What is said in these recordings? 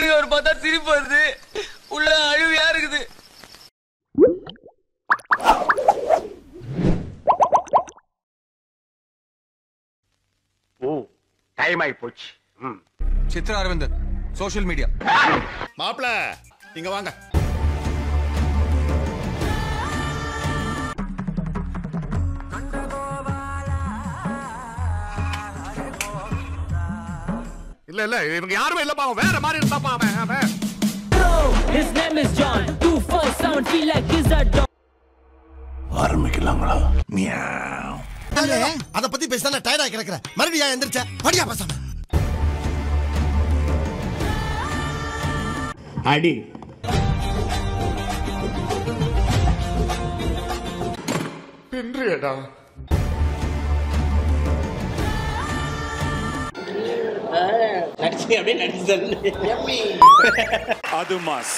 Video பார்த்தா சிரிப்பு வருது உள்ள அழுவியா இருக்குது ஓ டைம் ஆகி போச்சு ம் சித்ரா அரவிந்தன் சோஷியல் மீடியா மாப்பிள இங்க வாங்க இல்ல இல்ல இவங்க யாருமே இல்லப்பா அவன் வேற மாதிரி இருந்தாப்பா அவன் அவன் His name is John. Two four seven feel like he's a dog. அத பத்தி பேசினா டயர்டா கிடக்குற மறுபடியும் எந்திரிச்ச படியா பேசாம அடி பின்றியடா நடிச்சு அப்படியே நடிச்சு அது மாஸ்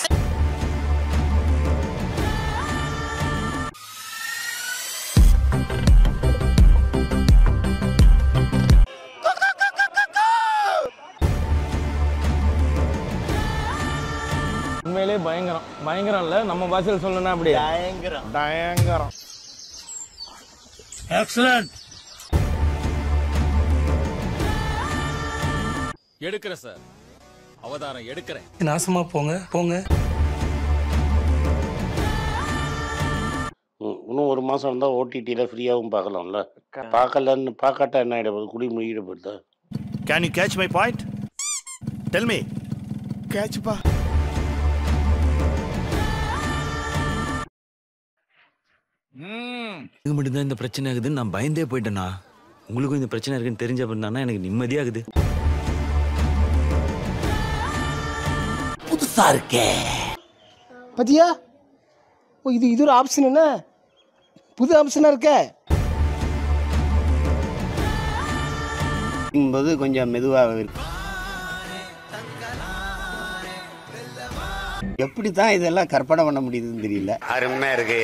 உண்மையிலே பயங்கரம் பயங்கரம் இல்ல நம்ம பாஷையில் சொல்லணும்னா அப்படி பயங்கரம் பயங்கரம் எடுக்கிறேன் சார் அவதாரம் எடுக்கிறேன் நாசமா போங்க போங்க இன்னும் ஒரு மாசம் இருந்தா ஓடிடியில ஃப்ரீயாவும் பார்க்கலாம்ல பார்க்கலன்னு பார்க்காட்டா என்ன ஆயிட போகுது குடி முடியிட போகுதா can you catch my point tell me கேட்சுப்பா இது மட்டும்தான் இந்த பிரச்சனை ஆகுதுன்னு நான் பயந்தே போயிட்டேனா உங்களுக்கும் இந்த பிரச்சனை இருக்குன்னு தெரிஞ்ச பண்ணா எனக்கு நிம்மதியாகுது புதுசா இருக்கே பாத்தியா ஓ இது இது ஒரு ஆப்ஷன் என்ன புது ஆப்ஷனா இருக்க போது கொஞ்சம் மெதுவாக இருக்கு எப்படி தான் இதெல்லாம் கற்பனை பண்ண முடியுதுன்னு தெரியல அருமையா இருக்கு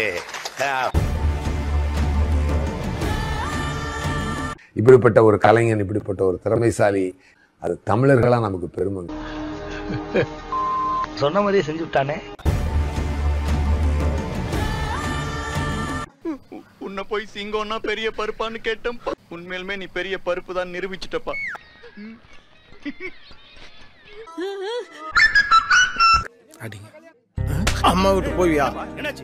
இப்படிப்பட்ட ஒரு கலைஞன் இப்படிப்பட்ட ஒரு திறமைசாலி அது தமிழர்களா நமக்கு பெருமை சொன்ன மாதிரியே செஞ்சு விட்டானே உன்னை போய் சிங்கம்னா பெரிய பருப்பான்னு கேட்டேன் உண்மையிலுமே நீ பெரிய பருப்பு தான் நிரூபிச்சிட்டப்பா அடிங்க அம்மா விட்டு போவியா என்னாச்சு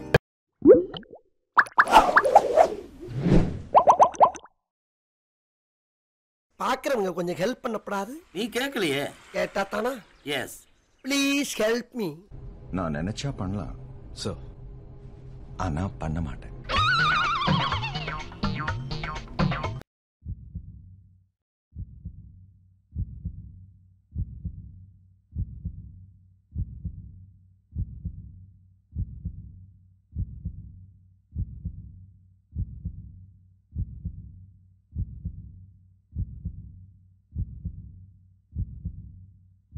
பாக்குறவங்க கொஞ்சம் ஹெல்ப் பண்ணப்படாது நீ கேட்கலையே கேட்டா தானா எஸ் ப்ளீஸ் ஹெல்ப் மீ நான் நினைச்சா பண்ணலாம் ஸோ ஆனா பண்ண மாட்டேன்